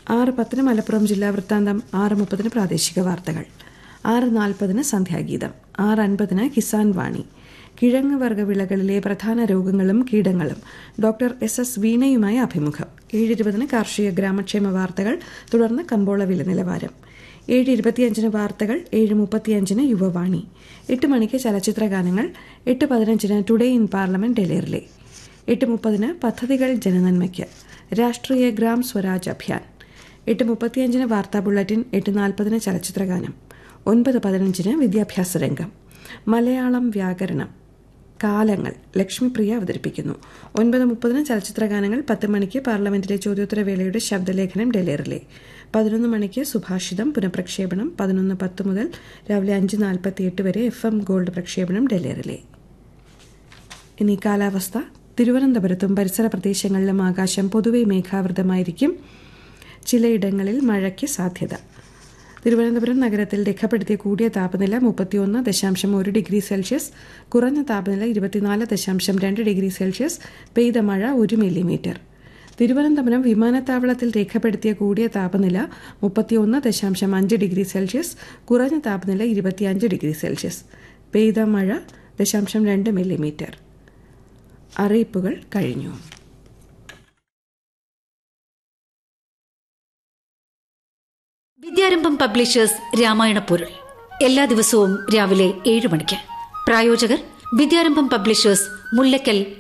ആറ് പത്തിന് മലപ്പുറം ജില്ലാ വൃത്താന്തം ആറ് മുപ്പതിന് പ്രാദേശിക വാർത്തകൾ ആറ് നാൽപ്പതിന് സന്ധ്യാഗീതം ആറ് അൻപതിന് കിസാൻ വാണി കിഴങ്ങ് വർഗ്ഗ വിളകളിലെ പ്രധാന രോഗങ്ങളും കീടങ്ങളും ഡോക്ടർ എസ് എസ് വീണയുമായി അഭിമുഖം ഏഴ് ഇരുപതിന് കാർഷിക ഗ്രാമക്ഷേമ വാർത്തകൾ തുടർന്ന് കമ്പോള വില നിലവാരം ഏഴ് ഇരുപത്തിയഞ്ചിന് വാർത്തകൾ ഏഴ് മുപ്പത്തിയഞ്ചിന് യുവവാണി എട്ട് മണിക്ക് ചലച്ചിത്ര ഗാനങ്ങൾ എട്ട് പതിനഞ്ചിന് ടുഡേ ഇൻ പാർലമെന്റ് ഡെലേറിലെ എട്ട് മുപ്പതിന് പദ്ധതികൾ ജനനന്മയ്ക്ക് രാഷ്ട്രീയ ഗ്രാം സ്വരാജ് അഭിയാൻ എട്ട് മുപ്പത്തിയഞ്ചിന് വാർത്താ ബുള്ളറ്റിൻ എട്ട് നാൽപ്പതിന് ചലച്ചിത്രഗാനം ഒൻപത് പതിനഞ്ചിന് വിദ്യാഭ്യാസ രംഗം മലയാളം വ്യാകരണം കാലങ്ങൾ ലക്ഷ്മിപ്രിയ അവതരിപ്പിക്കുന്നു ഒൻപത് മുപ്പതിന് ചലച്ചിത്രഗാനങ്ങൾ പത്ത് മണിക്ക് പാർലമെന്റിലെ ചോദ്യോത്തരവേളയുടെ ശബ്ദലേഖനം ഡെലേറിലെ പതിനൊന്ന് മണിക്ക് സുഭാഷിതം പുനഃപ്രക്ഷേപണം പതിനൊന്ന് പത്ത് മുതൽ രാവിലെ അഞ്ച് നാൽപ്പത്തിയെട്ട് വരെ എഫ് എം ഗോൾഡ് പ്രക്ഷേപണം ഡെലേറിലെ ഇനി കാലാവസ്ഥ തിരുവനന്തപുരത്തും പരിസര പ്രദേശങ്ങളിലും ആകാശം പൊതുവെ മേഘാവൃതമായിരിക്കും ചിലയിടങ്ങളിൽ മഴയ്ക്ക് സാധ്യത തിരുവനന്തപുരം നഗരത്തിൽ രേഖപ്പെടുത്തിയ കൂടിയ താപനില മുപ്പത്തിയൊന്ന് ദശാംശം ഒരു ഡിഗ്രി സെൽഷ്യസ് കുറഞ്ഞ താപനില ഇരുപത്തിനാല് ദശാംശം രണ്ട് ഡിഗ്രി സെൽഷ്യസ് പെയ്ത മഴ ഒരു മില്ലിമീറ്റർ തിരുവനന്തപുരം വിമാനത്താവളത്തിൽ രേഖപ്പെടുത്തിയ കൂടിയ താപനില മുപ്പത്തിയൊന്ന് ദശാംശം അഞ്ച് ഡിഗ്രി സെൽഷ്യസ് കുറഞ്ഞ താപനില ഇരുപത്തിയഞ്ച് ഡിഗ്രി സെൽഷ്യസ് പെയ്ത മഴ ദശാംശം രണ്ട് മില്ലിമീറ്റർ അറിയിപ്പുകൾ കഴിഞ്ഞു വിദ്യാരംഭം പബ്ലിഷേഴ്സ് രാമായണ പൊരുൾ എല്ലാ ദിവസവും രാവിലെ ഏഴ് മണിക്ക് പ്രായോജകർ വിദ്യാരംഭം പബ്ലിഷേഴ്സ് മുല്ലക്കൽ